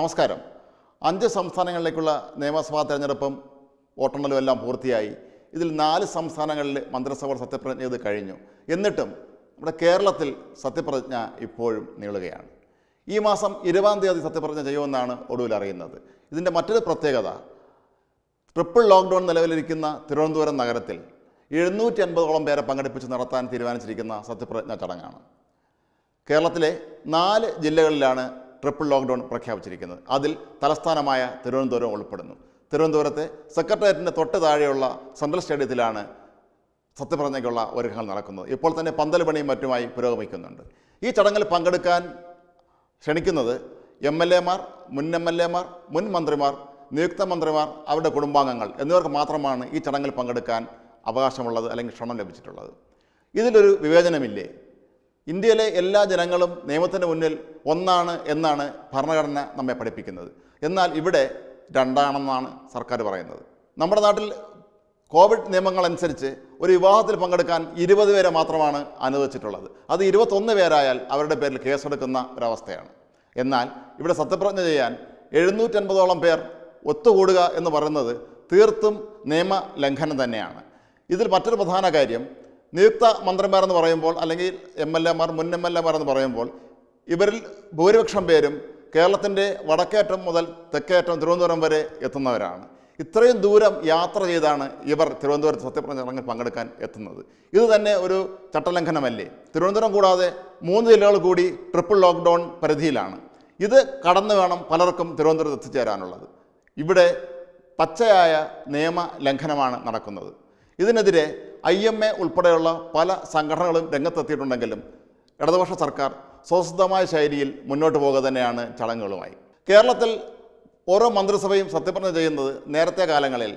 നമസ്കാരം അഞ്ച് സംസ്ഥാനങ്ങളിലേക്കുള്ള നിയമസഭാ തെരഞ്ഞെടുപ്പും വോട്ടെണ്ണലും എല്ലാം പൂർത്തിയായി ഇതിൽ നാല് സംസ്ഥാനങ്ങളിൽ മന്ത്രിസഭ സത്യപ്രതിജ്ഞ ചെയ്ത് കഴിഞ്ഞു എന്നിട്ടും നമ്മുടെ കേരളത്തിൽ സത്യപ്രതിജ്ഞ ഇപ്പോഴും നീളുകയാണ് ഈ മാസം ഇരുപതാം തീയതി സത്യപ്രതിജ്ഞ ചെയ്യുമെന്നാണ് ഒടുവിൽ അറിയുന്നത് ഇതിൻ്റെ മറ്റൊരു പ്രത്യേകത ട്രിപ്പിൾ ലോക്ക്ഡൗൺ നിലവിലിരിക്കുന്ന തിരുവനന്തപുരം നഗരത്തിൽ എഴുന്നൂറ്റി അൻപതോളം പേരെ പങ്കെടുപ്പിച്ച് നടത്താൻ തീരുമാനിച്ചിരിക്കുന്ന സത്യപ്രതിജ്ഞ ചടങ്ങാണ് കേരളത്തിലെ നാല് ജില്ലകളിലാണ് ട്രിപ്പിൾ ലോക്ക്ഡൗൺ പ്രഖ്യാപിച്ചിരിക്കുന്നത് അതിൽ തലസ്ഥാനമായ തിരുവനന്തപുരം ഉൾപ്പെടുന്നു തിരുവനന്തപുരത്തെ സെക്രട്ടേറിയറ്റിൻ്റെ തൊട്ട് താഴെയുള്ള സെൻട്രൽ സ്റ്റേഡിയത്തിലാണ് സത്യപ്രതിജ്ഞയ്ക്കുള്ള ഒരുക്കങ്ങൾ നടക്കുന്നത് ഇപ്പോൾ തന്നെ പന്തൽ പണിയും മറ്റുമായി പുരോഗമിക്കുന്നുണ്ട് ഈ ചടങ്ങിൽ പങ്കെടുക്കാൻ ക്ഷണിക്കുന്നത് എം എൽ എമാർ മുൻ എം എൽ എമാർ മുൻ മന്ത്രിമാർ നിയുക്ത മന്ത്രിമാർ അവരുടെ കുടുംബാംഗങ്ങൾ എന്നിവർക്ക് മാത്രമാണ് ഈ ചടങ്ങിൽ പങ്കെടുക്കാൻ അവകാശമുള്ളത് അല്ലെങ്കിൽ ക്ഷണം ലഭിച്ചിട്ടുള്ളത് ഇതിലൊരു വിവേചനമില്ലേ ഇന്ത്യയിലെ എല്ലാ ജനങ്ങളും നിയമത്തിന് മുന്നിൽ ഒന്നാണ് എന്നാണ് ഭരണഘടന നമ്മെ പഠിപ്പിക്കുന്നത് എന്നാൽ ഇവിടെ രണ്ടാണെന്നാണ് സർക്കാർ പറയുന്നത് നമ്മുടെ നാട്ടിൽ കോവിഡ് നിയമങ്ങൾ അനുസരിച്ച് ഒരു വിവാഹത്തിൽ പങ്കെടുക്കാൻ ഇരുപത് പേരെ മാത്രമാണ് അനുവദിച്ചിട്ടുള്ളത് അത് ഇരുപത്തൊന്ന് പേരായാൽ അവരുടെ പേരിൽ കേസെടുക്കുന്ന ഒരവസ്ഥയാണ് എന്നാൽ ഇവിടെ സത്യപ്രതിജ്ഞ ചെയ്യാൻ എഴുന്നൂറ്റൻപതോളം പേർ ഒത്തുകൂടുക എന്ന് പറയുന്നത് തീർത്തും നിയമ ലംഘനം തന്നെയാണ് ഇതിൽ മറ്റൊരു പ്രധാന കാര്യം നിയുക്ത മന്ത്രിമാർ എന്ന് പറയുമ്പോൾ അല്ലെങ്കിൽ എം എൽ എമാർ മുൻ എം എൽ എമാർ എന്ന് പറയുമ്പോൾ ഇവരിൽ ഭൂരിപക്ഷം പേരും കേരളത്തിൻ്റെ വടക്കേറ്റം മുതൽ തെക്കേറ്റം തിരുവനന്തപുരം വരെ എത്തുന്നവരാണ് ഇത്രയും ദൂരം യാത്ര ചെയ്താണ് ഇവർ തിരുവനന്തപുരത്ത് സത്യപ്രതിജ്ഞ ചടങ്ങിൽ പങ്കെടുക്കാൻ എത്തുന്നത് ഇത് തന്നെ ഒരു ചട്ടലംഘനമല്ലേ തിരുവനന്തപുരം കൂടാതെ മൂന്ന് ജില്ലകൾ കൂടി ട്രിപ്പിൾ ലോക്ക്ഡൗൺ പരിധിയിലാണ് ഇത് കടന്നു വേണം പലർക്കും തിരുവനന്തപുരത്ത് എത്തിച്ചേരാനുള്ളത് ഇവിടെ പച്ചയായ നിയമ ലംഘനമാണ് നടക്കുന്നത് ഇതിനെതിരെ ഐ എം എ ഉൾപ്പെടെയുള്ള പല സംഘടനകളും രംഗത്തെത്തിയിട്ടുണ്ടെങ്കിലും ഇടതുപക്ഷ സർക്കാർ സ്വസ്ഥമായ ശൈലിയിൽ മുന്നോട്ട് പോകുക തന്നെയാണ് ചടങ്ങുകളുമായി കേരളത്തിൽ ഓരോ മന്ത്രിസഭയും സത്യപ്രതിജ്ഞ ചെയ്യുന്നത് നേരത്തെ കാലങ്ങളിൽ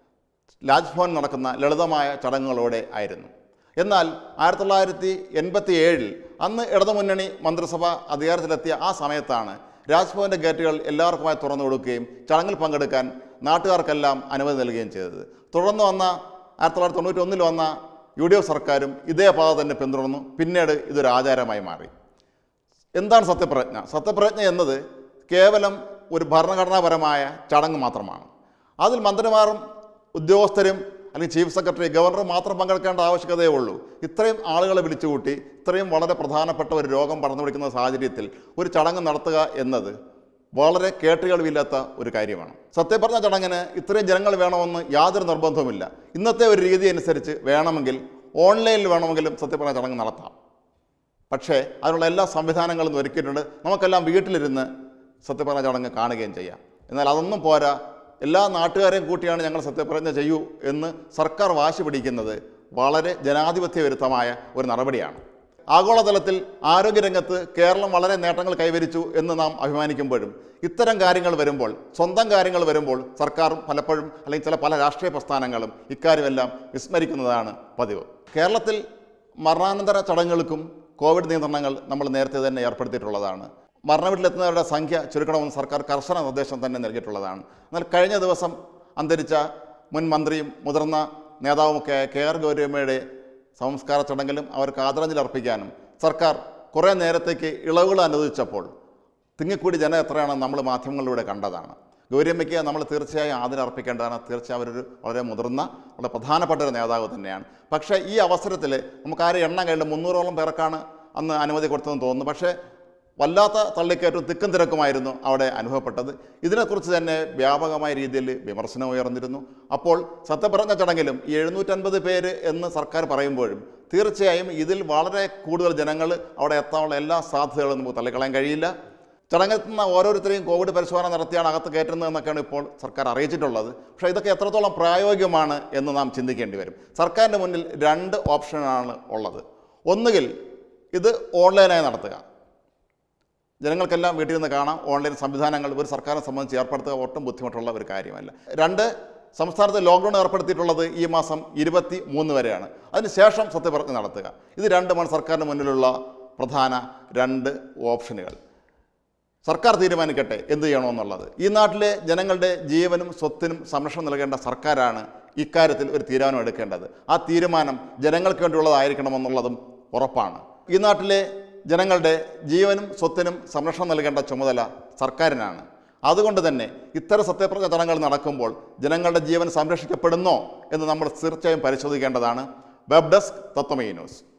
രാജ്ഭവൻ നടക്കുന്ന ലളിതമായ ചടങ്ങുകളോടെ ആയിരുന്നു എന്നാൽ ആയിരത്തി തൊള്ളായിരത്തി എൺപത്തി ഏഴിൽ അന്ന് ഇടതുമുന്നണി മന്ത്രിസഭ അധികാരത്തിലെത്തിയ ആ സമയത്താണ് രാജ്ഭവൻ്റെ ഗേറ്റുകൾ എല്ലാവർക്കുമായി തുറന്നു കൊടുക്കുകയും ചടങ്ങിൽ പങ്കെടുക്കാൻ നാട്ടുകാർക്കെല്ലാം അനുമതി നൽകുകയും ചെയ്തത് തുടർന്ന് വന്ന ആയിരത്തി തൊള്ളായിരത്തി തൊണ്ണൂറ്റി ഒന്നിൽ വന്ന യു ഡി എഫ് സർക്കാരും ഇതേ പാത തന്നെ പിന്തുടർന്നു പിന്നീട് ഇതൊരു ആചാരമായി മാറി എന്താണ് സത്യപ്രതിജ്ഞ സത്യപ്രതിജ്ഞ എന്നത് കേവലം ഒരു ഭരണഘടനാപരമായ ചടങ്ങ് മാത്രമാണ് അതിൽ മന്ത്രിമാരും ഉദ്യോഗസ്ഥരും അല്ലെങ്കിൽ ചീഫ് സെക്രട്ടറി ഗവർണർ മാത്രം പങ്കെടുക്കേണ്ട ആവശ്യകതയേ ഉള്ളൂ ഇത്രയും ആളുകളെ വിളിച്ചുകൂട്ടി ഇത്രയും വളരെ പ്രധാനപ്പെട്ട ഒരു രോഗം പടർന്നു പിടിക്കുന്ന സാഹചര്യത്തിൽ ഒരു ചടങ്ങ് നടത്തുക എന്നത് വളരെ കേട്ടുകേൾവില്ലാത്ത ഒരു കാര്യമാണ് സത്യപ്രതിജ്ഞ ചടങ്ങിന് ഇത്രയും ജനങ്ങൾ വേണമെന്ന് യാതൊരു നിർബന്ധവുമില്ല ഇന്നത്തെ ഒരു രീതി അനുസരിച്ച് വേണമെങ്കിൽ ഓൺലൈനിൽ വേണമെങ്കിലും സത്യപ്രതിജ്ഞ ചടങ്ങ് നടത്താം പക്ഷേ അതിനുള്ള എല്ലാ സംവിധാനങ്ങളും ഒരുക്കിയിട്ടുണ്ട് നമുക്കെല്ലാം വീട്ടിലിരുന്ന് സത്യപ്രതിജ്ഞ ചടങ്ങ് കാണുകയും ചെയ്യാം എന്നാൽ അതൊന്നും പോരാ എല്ലാ നാട്ടുകാരെയും കൂട്ടിയാണ് ഞങ്ങൾ സത്യപ്രതിജ്ഞ ചെയ്യൂ എന്ന് സർക്കാർ വാശി പിടിക്കുന്നത് വളരെ ജനാധിപത്യ വിരുദ്ധമായ ഒരു നടപടിയാണ് ആഗോളതലത്തിൽ ആരോഗ്യരംഗത്ത് കേരളം വളരെ നേട്ടങ്ങൾ കൈവരിച്ചു എന്ന് നാം അഭിമാനിക്കുമ്പോഴും ഇത്തരം കാര്യങ്ങൾ വരുമ്പോൾ സ്വന്തം കാര്യങ്ങൾ വരുമ്പോൾ സർക്കാർ പലപ്പോഴും അല്ലെങ്കിൽ ചില പല രാഷ്ട്രീയ പ്രസ്ഥാനങ്ങളും ഇക്കാര്യമെല്ലാം വിസ്മരിക്കുന്നതാണ് പതിവ് കേരളത്തിൽ മരണാനന്തര ചടങ്ങുകൾക്കും കോവിഡ് നിയന്ത്രണങ്ങൾ നമ്മൾ നേരത്തെ തന്നെ ഏർപ്പെടുത്തിയിട്ടുള്ളതാണ് മരണവീട്ടിലെത്തുന്നവരുടെ സംഖ്യ ചുരുക്കണമെന്ന് സർക്കാർ കർശന നിർദ്ദേശം തന്നെ നൽകിയിട്ടുള്ളതാണ് എന്നാൽ കഴിഞ്ഞ ദിവസം അന്തരിച്ച മുൻ മന്ത്രിയും മുതിർന്ന നേതാവുമൊക്കെ കെ ആർ ഗൗരവമ്മയുടെ സംസ്കാര ചടങ്ങിലും അവർക്ക് ആദരാഞ്ജലി അർപ്പിക്കാനും സർക്കാർ കുറേ നേരത്തേക്ക് ഇളവുകൾ അനുവദിച്ചപ്പോൾ തിങ്ങിക്കൂടി ജനം എത്രയാണെന്ന് നമ്മൾ മാധ്യമങ്ങളിലൂടെ കണ്ടതാണ് ഗൗരിയമ്മയ്ക്ക് നമ്മൾ തീർച്ചയായും ആദരം അർപ്പിക്കേണ്ടതാണ് തീർച്ചയായും അവരൊരു വളരെ മുതിർന്ന വളരെ പ്രധാനപ്പെട്ട ഒരു നേതാവ് തന്നെയാണ് പക്ഷേ ഈ അവസരത്തിൽ നമുക്ക് ആരും എണ്ണം കഴിഞ്ഞ മുന്നൂറോളം പേർക്കാണ് അന്ന് അനുമതി കൊടുത്തതെന്ന് തോന്നുന്നു പക്ഷേ വല്ലാത്ത തള്ളിക്കയറ്റവും തിക്കും തിരക്കുമായിരുന്നു അവിടെ അനുഭവപ്പെട്ടത് ഇതിനെക്കുറിച്ച് തന്നെ വ്യാപകമായ രീതിയിൽ വിമർശനം ഉയർന്നിരുന്നു അപ്പോൾ സത്യപ്രതിജ്ഞ ചടങ്ങിലും ഈ എഴുന്നൂറ്റൻപത് പേര് എന്ന് സർക്കാർ പറയുമ്പോഴും തീർച്ചയായും ഇതിൽ വളരെ കൂടുതൽ ജനങ്ങൾ അവിടെ എത്താനുള്ള എല്ലാ സാധ്യതകളും നമുക്ക് തള്ളിക്കളയാൻ കഴിയില്ല ചടങ്ങെത്തുന്ന ഓരോരുത്തരെയും കോവിഡ് പരിശോധന നടത്തിയാണ് അകത്ത് കയറ്റുന്നതെന്നൊക്കെയാണ് ഇപ്പോൾ സർക്കാർ അറിയിച്ചിട്ടുള്ളത് പക്ഷേ ഇതൊക്കെ എത്രത്തോളം പ്രായോഗികമാണ് എന്ന് നാം ചിന്തിക്കേണ്ടി വരും സർക്കാരിൻ്റെ മുന്നിൽ രണ്ട് ഓപ്ഷനാണ് ഉള്ളത് ഒന്നുകിൽ ഇത് ഓൺലൈനായി നടത്തുക ജനങ്ങൾക്കെല്ലാം വീട്ടിൽ നിന്ന് കാണാം ഓൺലൈൻ സംവിധാനങ്ങൾ ഒരു സർക്കാരിനെ സംബന്ധിച്ച് ഏർപ്പെടുത്തുക ഒട്ടും ബുദ്ധിമുട്ടുള്ള ഒരു കാര്യമല്ല രണ്ട് സംസ്ഥാനത്ത് ലോക്ക്ഡൗൺ ഏർപ്പെടുത്തിയിട്ടുള്ളത് ഈ മാസം ഇരുപത്തി മൂന്ന് വരെയാണ് അതിനുശേഷം സത്യപ്രതിജ്ഞ നടത്തുക ഇത് രണ്ടുമാണ് സർക്കാരിന് മുന്നിലുള്ള പ്രധാന രണ്ട് ഓപ്ഷനുകൾ സർക്കാർ തീരുമാനിക്കട്ടെ എന്ത് ചെയ്യണമെന്നുള്ളത് ഈ നാട്ടിലെ ജനങ്ങളുടെ ജീവനും സ്വത്തിനും സംരക്ഷണം നൽകേണ്ട സർക്കാരാണ് ഇക്കാര്യത്തിൽ ഒരു തീരുമാനം എടുക്കേണ്ടത് ആ തീരുമാനം ജനങ്ങൾക്ക് വേണ്ടിയുള്ളതായിരിക്കണമെന്നുള്ളതും ഉറപ്പാണ് ഈ നാട്ടിലെ ജനങ്ങളുടെ ജീവനും സ്വത്തിനും സംരക്ഷണം നൽകേണ്ട ചുമതല സർക്കാരിനാണ് അതുകൊണ്ട് തന്നെ ഇത്തരം സത്യപ്രതിജ്ഞ ചടങ്ങുകൾ നടക്കുമ്പോൾ ജനങ്ങളുടെ ജീവൻ സംരക്ഷിക്കപ്പെടുന്നോ എന്ന് നമ്മൾ തീർച്ചയായും പരിശോധിക്കേണ്ടതാണ് വെബ് ഡെസ്ക് തത്വമേ ന്യൂസ്